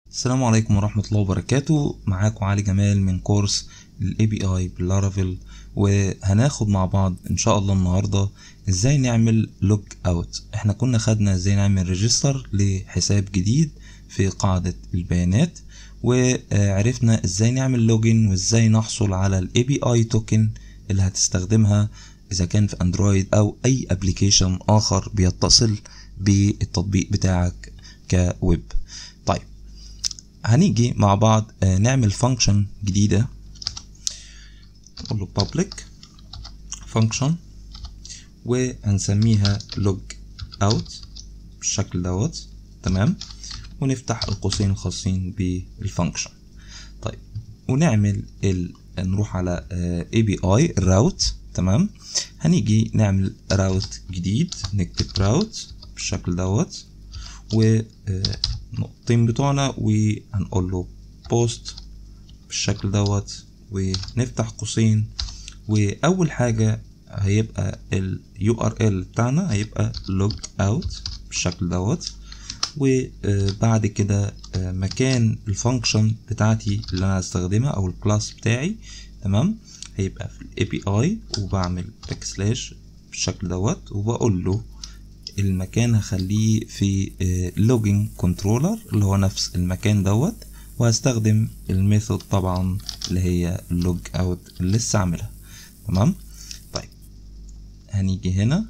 السلام عليكم ورحمة الله وبركاته معاكم علي جمال من كورس الاي بي اي باللارافيل وهناخد مع بعض ان شاء الله النهاردة ازاي نعمل لوج اوت احنا كنا خدنا ازاي نعمل ريجستر لحساب جديد في قاعدة البيانات وعرفنا ازاي نعمل لوجن وازاي نحصل على الاي بي اي توكن اللي هتستخدمها اذا كان في اندرويد او اي ابلكيشن اخر بيتصل بالتطبيق بتاعك كويب طيب هنيجي مع بعض نعمل فانكشن جديدة نقول له public function وهنسميها log out بالشكل دوت تمام ونفتح القوسين الخاصين بالفانكشن طيب ونعمل ال... نروح على API الراوت تمام هنيجي نعمل راوت جديد نكتب راوت بالشكل دوت والنقطتين بتوعنا وهنقول له بوست بالشكل دوت ونفتح قوسين واول حاجه هيبقى ال URL بتاعنا هيبقى log out بالشكل دوت وبعد كده مكان الفانكشن بتاعتي اللي انا هستخدمها او الكلاس بتاعي تمام هيبقى في الاي بي اي وبعمل باك سلاش بالشكل دوت وبقول له المكان هخليه في لوجينج كنترولر اللي هو نفس المكان دوت وهستخدم الميثود طبعا اللي هي لوج اوت اللي لسه عاملها تمام طيب هنيجي هنا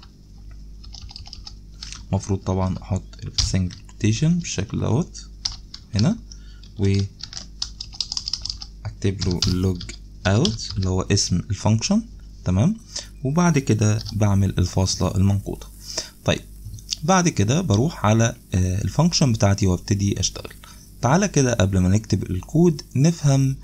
المفروض طبعا احط السنجل كوتيشن بالشكل دوت هنا و اكتب له لوج اوت اللي هو اسم الفانكشن تمام وبعد كده بعمل الفاصلة المنقوطة طيب بعد كده بروح على الفانكشن بتاعتي وابتدي اشتغل تعالى كده قبل ما نكتب الكود نفهم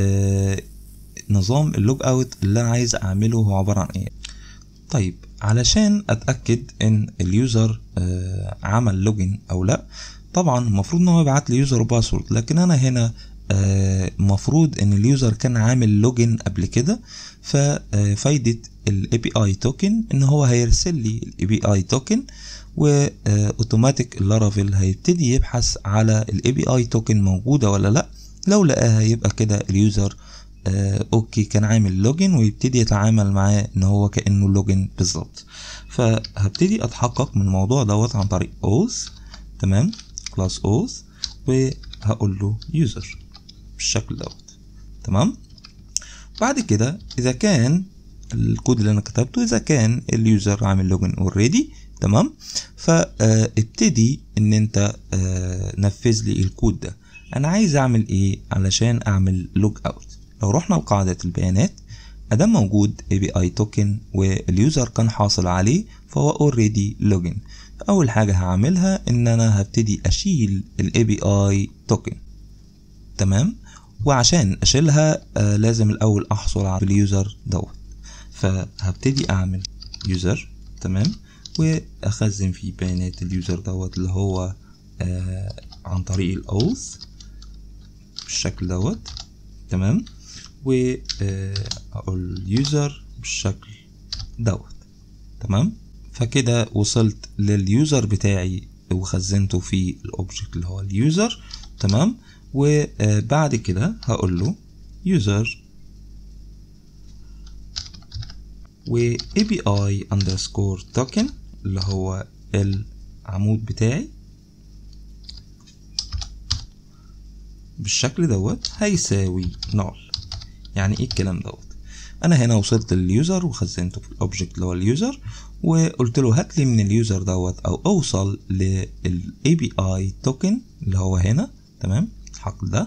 نظام اللوج اوت اللي انا عايز اعمله هو عبارة عن ايه طيب علشان اتاكد ان اليوزر عمل لوجن او لا طبعا المفروض ان هو يبعت لي يوزر وباسورد لكن انا هنا المفروض ان اليوزر كان عامل لوجن قبل كده ففايدة الاي بي اي توكن ان هو هيرسل لي الاي بي اي توكن واوتوماتيك اللارافيل هيبتدي يبحث على الاي بي اي توكن موجودة ولا لا لو لقاها يبقى كده اليوزر آه اوكي كان عامل لوجن ويبتدي يتعامل معاه ان هو كانه لوجن بالظبط فهبتدي اتحقق من الموضوع دوت عن طريق اوث تمام كلاس اوث وهقول له يوزر بالشكل دوت تمام بعد كده اذا كان الكود اللي انا كتبته اذا كان اليوزر عامل لوجن اوريدي تمام فابتدي ان انت نفذ لي الكود ده انا عايز اعمل ايه علشان اعمل لوج اوت لو رحنا لقاعدة البيانات ادام موجود API توكن واليوزر كان حاصل عليه فهو اوريدي لوجن اول حاجة هعملها ان انا هبتدي اشيل ال API توكن تمام وعشان اشيلها آه لازم الاول احصل على اليوزر دوت فهبتدي اعمل يوزر تمام واخزن فيه بيانات اليوزر دوت اللي هو آه عن طريق الاوث بالشكل دوت تمام واقول يوزر بالشكل دوت تمام فكده وصلت لليوزر بتاعي وخزنته في الاوبجكت اللي هو اليوزر تمام وبعد كده هقول له يوزر و API underscore token اللي هو العمود بتاعي بالشكل دوت هيساوي نول يعني ايه الكلام دوت انا هنا وصلت لليوزر وخزنته في الاوبجكت اللي هو اليوزر وقلت له هات لي من اليوزر دوت او اوصل للاي بي اي توكن اللي هو هنا تمام الحقل ده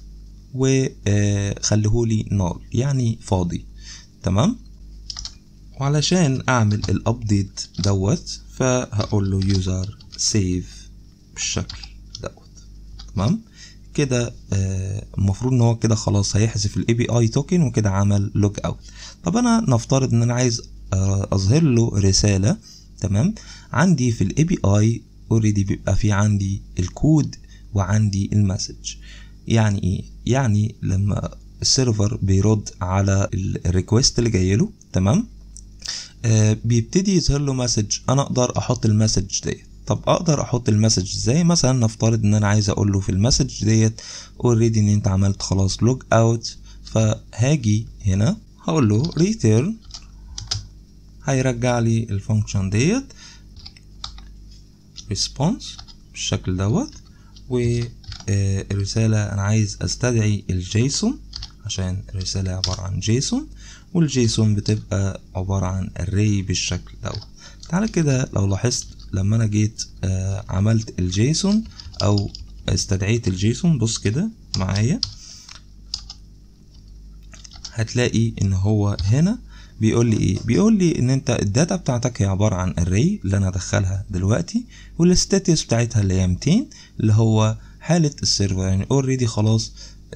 وخليهولي نول يعني فاضي تمام وعلشان اعمل الابديت دوت فهقول له يوزر سيف بالشكل دوت تمام كده المفروض ان هو كده خلاص هيحذف الاي بي اي توكن وكده عمل لوج اوت طب انا نفترض ان انا عايز اظهر له رساله تمام عندي في الاي بي اي اوريدي بيبقى في عندي الكود وعندي المسج يعني ايه يعني لما السيرفر بيرد على الريكوست اللي جاي له تمام آه بيبتدي يظهر له مسج انا اقدر احط المسج ديت طب اقدر احط المسج ازاي مثلا نفترض ان انا عايز اقول له في المسج ديت اوريدي ان انت عملت خلاص لوج اوت فهاجي هنا هقول له return هيرجع لي الفانكشن ديت response بالشكل دوت والرسالة أنا عايز أستدعي الجيسون عشان الرسالة عبارة عن جيسون والجيسون بتبقى عبارة عن array بالشكل دوت تعالى كده لو لاحظت لما أنا جيت آه عملت الجيسون أو استدعيت الجيسون بص كده معايا هتلاقي ان هو هنا بيقول لي ايه بيقول لي ان انت الداتا بتاعتك هي عباره عن array اللي انا ادخلها دلوقتي والستاتس بتاعتها اللي هي 200 اللي هو حاله السيرفر يعني اوريدي خلاص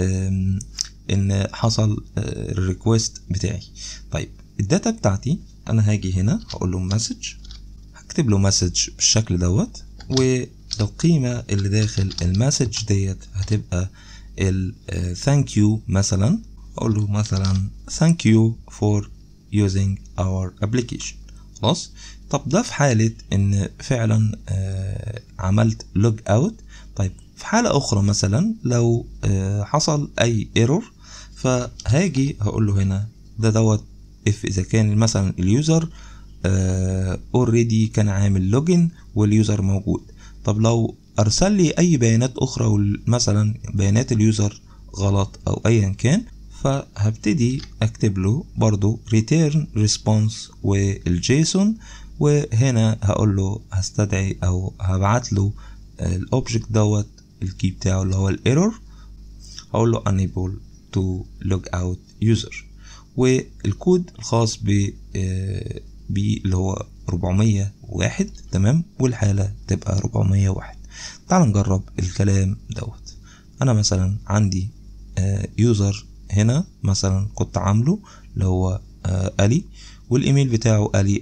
ان حصل الريكوست بتاعي طيب الداتا بتاعتي انا هاجي هنا هقول له مسج هكتب له مسج بالشكل دوت والقيمه اللي داخل المسج ديت هتبقى ال thank you مثلا اقول له مثلا thank you for using our application خلاص طب ده في حالة ان فعلا آه عملت لوج اوت طيب في حالة اخرى مثلا لو آه حصل اي ايرور فهاجي هقول له هنا ده دوت اف اذا كان مثلا اليوزر اوريدي آه كان عامل لوجن واليوزر موجود طب لو ارسل لي اي بيانات اخرى مثلا بيانات اليوزر غلط او ايا كان فهبتدي اكتب له برضو return response والجيسون وهنا هقول له هستدعي او هبعت له الاوبجكت دوت الكي بتاعه اللي هو الايرور هقول له unable to log out user والكود الخاص ب ب اللي هو 401 تمام والحالة تبقى 401 تعال نجرب الكلام دوت انا مثلا عندي يوزر هنا مثلا كنت عامله اللي هو آه الي والايميل بتاعه الي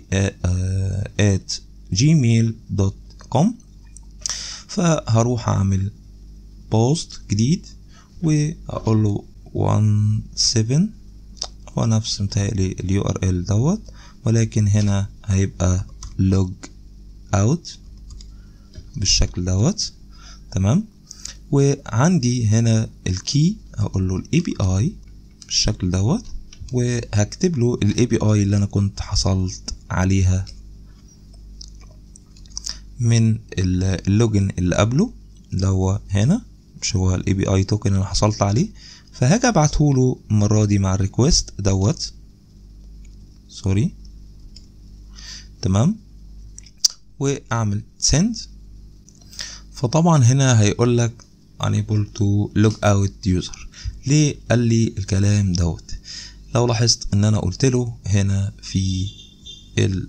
at gmail.com فهروح اعمل بوست جديد واقول له 17 هو نفس متهيألي اليو ار ال دوت ولكن هنا هيبقى log out بالشكل دوت تمام وعندي هنا الكي هقول له الاي بي اي بالشكل دوت وهكتب له الاي بي اي اللي انا كنت حصلت عليها من اللوجن اللي قبله اللي هو هنا مش هو الاي بي اي توكن اللي حصلت عليه فهاجي ابعته له المره دي مع الريكوست دوت سوري تمام واعمل send فطبعا هنا هيقول لك unable to log out user ليه قال لي الكلام دوت لو لاحظت ان انا قلت له هنا في ال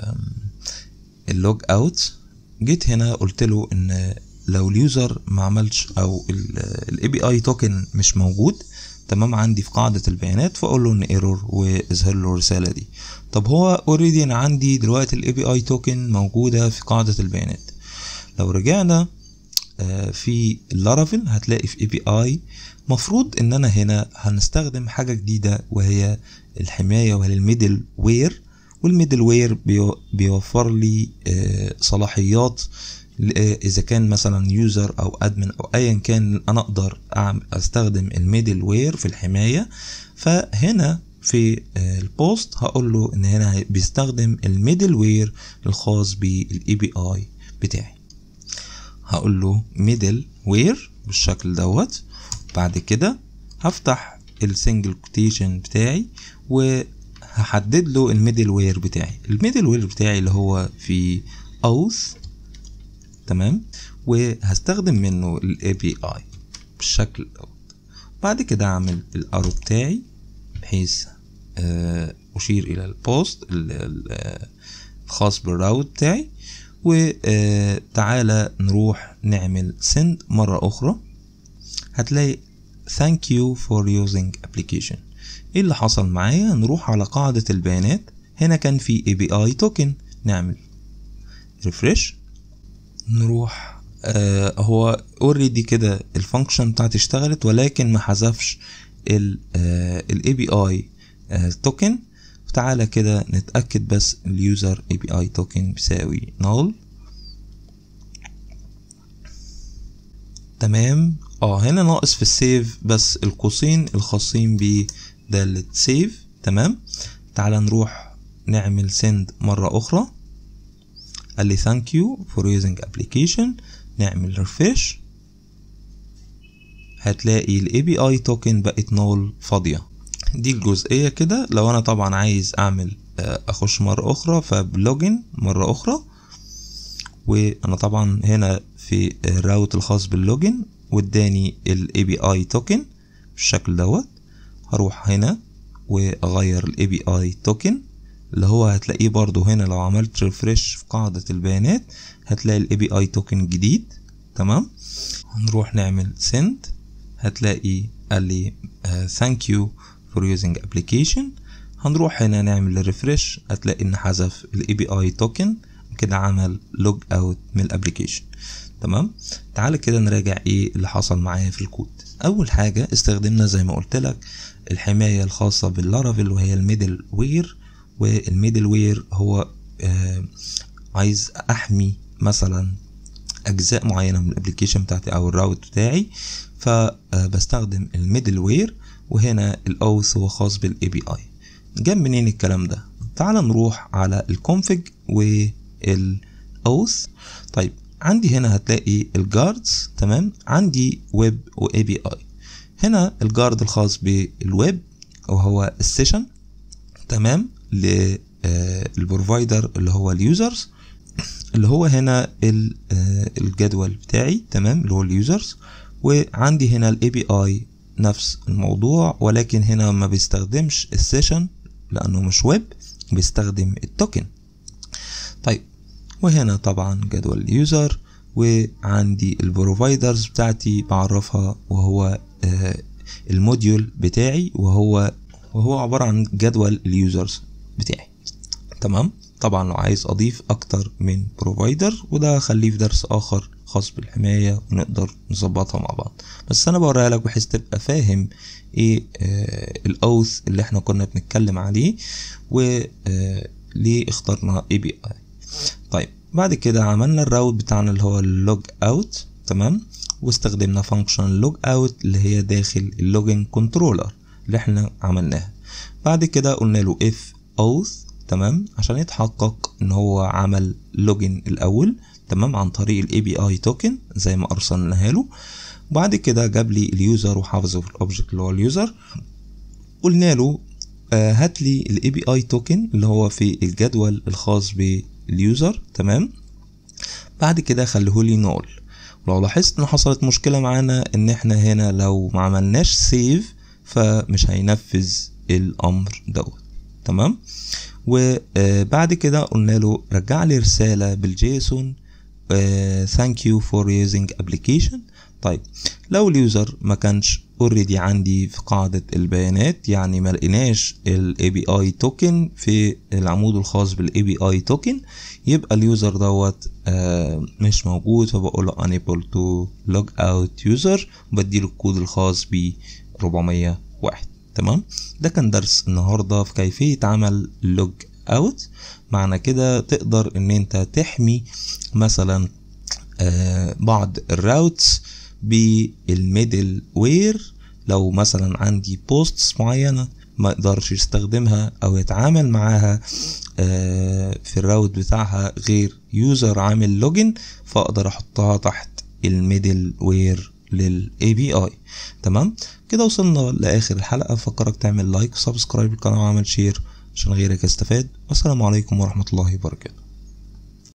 اللوج اوت جيت هنا قلت له ان لو اليوزر ما عملش او الاي بي اي توكن مش موجود تمام عندي في قاعدة البيانات فاقول له ان ايرور واظهر له الرسالة دي طب هو اوريدي انا عندي دلوقتي الاي بي اي توكن موجودة في قاعدة البيانات لو رجعنا في اللارافيل هتلاقي في اي بي اي مفروض ان انا هنا هنستخدم حاجة جديدة وهي الحماية وهي الميدل وير والميدل وير بيوفر لي صلاحيات اذا كان مثلا يوزر او ادمن او ايا كان انا اقدر استخدم الميدل وير في الحماية فهنا في البوست هقول له ان هنا بيستخدم الميدل وير الخاص بالاي بي اي بتاعي هقول له ميدل وير بالشكل دوت بعد كده هفتح السنجل كوتيشن بتاعي وهحدد له الميدل وير بتاعي الميدل وير بتاعي اللي هو في اوث تمام وهستخدم منه الاي بي اي بالشكل دوت بعد كده اعمل الارو بتاعي بحيث اشير الى البوست الخاص بالراوت بتاعي وتعالى نروح نعمل send مرة أخرى هتلاقي thank you for using application ايه اللي حصل معايا نروح على قاعدة البيانات هنا كان في API token نعمل refresh نروح آه هو اوريدي كده الفانكشن بتاعتي اشتغلت ولكن ما حذفش الاي بي اي توكن تعالى كده نتأكد بس اليوزر اي بي اي توكن بيساوي null تمام اه هنا ناقص في السيف بس القوسين الخاصين بدالة سيف تمام تعال نروح نعمل سند مرة أخرى قال لي thank you for using application نعمل refresh هتلاقي ال API token بقت نول فاضية دي الجزئية كده لو أنا طبعا عايز أعمل أخش مرة أخرى فبلوجن مرة أخرى وأنا طبعا هنا في الراوت الخاص باللوجن واداني ال API token بالشكل دوت هروح هنا واغير ال API token اللي هو هتلاقيه برضو هنا لو عملت ريفرش في قاعدة البيانات هتلاقي ال API token جديد تمام هنروح نعمل send هتلاقي قال لي uh, thank you for using application هنروح هنا نعمل ريفرش هتلاقي ان حذف ال API token كده عمل لوج اوت من الابليكيشن تمام تعال كده نراجع ايه اللي حصل معايا في الكود اول حاجة استخدمنا زي ما قلت لك الحماية الخاصة باللارافيل وهي الميدل وير والميدل وير هو آه عايز احمي مثلا اجزاء معينة من الابليكيشن بتاعتي او الراوت بتاعي فبستخدم الميدل وير وهنا الاوث هو خاص بالاي بي اي جاب منين الكلام ده تعال نروح على الكونفج والاوث طيب عندي هنا هتلاقي الجاردز تمام عندي ويب واي بي اي هنا الجارد الخاص بالويب وهو السيشن تمام للبروفايدر اللي هو اليوزرز اللي هو هنا الجدول بتاعي تمام اللي هو اليوزرز وعندي هنا الاي بي اي نفس الموضوع ولكن هنا ما بيستخدمش السيشن لانه مش ويب بيستخدم التوكن طيب وهنا طبعا جدول اليوزر وعندي البروفايدرز بتاعتي بعرفها وهو آه الموديول بتاعي وهو وهو عبارة عن جدول اليوزرز بتاعي تمام طبعا لو عايز اضيف اكتر من بروفايدر وده خليه في درس اخر خاص بالحماية ونقدر نظبطها مع بعض بس انا بوريها لك بحيث تبقى فاهم ايه آه الاوث اللي احنا كنا بنتكلم عليه وليه اخترنا اي بي اي طيب بعد كده عملنا الراوت بتاعنا اللي هو اللوج اوت تمام واستخدمنا فانكشن لوج اوت اللي هي داخل اللوجن كنترولر اللي احنا عملناها بعد كده قلنا له اف اوث تمام عشان يتحقق ان هو عمل لوجن الاول تمام عن طريق الاي بي اي توكن زي ما ارسلناها له بعد كده جاب لي اليوزر وحافظه في الاوبجكت اللي هو اليوزر قلنا له آه هات لي الاي بي اي توكن اللي هو في الجدول الخاص باليوزر تمام بعد كده خليه لي نول ولو لاحظت ان حصلت مشكله معانا ان احنا هنا لو ما عملناش سيف فمش هينفذ الامر دوت تمام وبعد كده قلنا له رجع لي رساله بالجيسون ثانك يو فور يوزنج ابلكيشن طيب لو اليوزر ما كانش اوريدي عندي في قاعدة البيانات يعني ما لقيناش الاي بي اي توكن في العمود الخاص بالاي بي اي توكن يبقى اليوزر دوت آه مش موجود فبقول له unable to log out user وبديله الكود الخاص ب 401 تمام ده كان درس النهارده في كيفية عمل لوج اوت معنى كده تقدر ان انت تحمي مثلا آه بعض الراوتس بالميدل وير لو مثلا عندي بوستس معينة ما يقدرش يستخدمها او يتعامل معاها آه في الراوت بتاعها غير يوزر عامل لوجن فاقدر احطها تحت الميدل وير للاي بي اي تمام كده وصلنا لاخر الحلقه فكرك تعمل لايك وسبسكرايب للقناه وعمل شير عشان غيرك يستفاد والسلام عليكم ورحمه الله وبركاته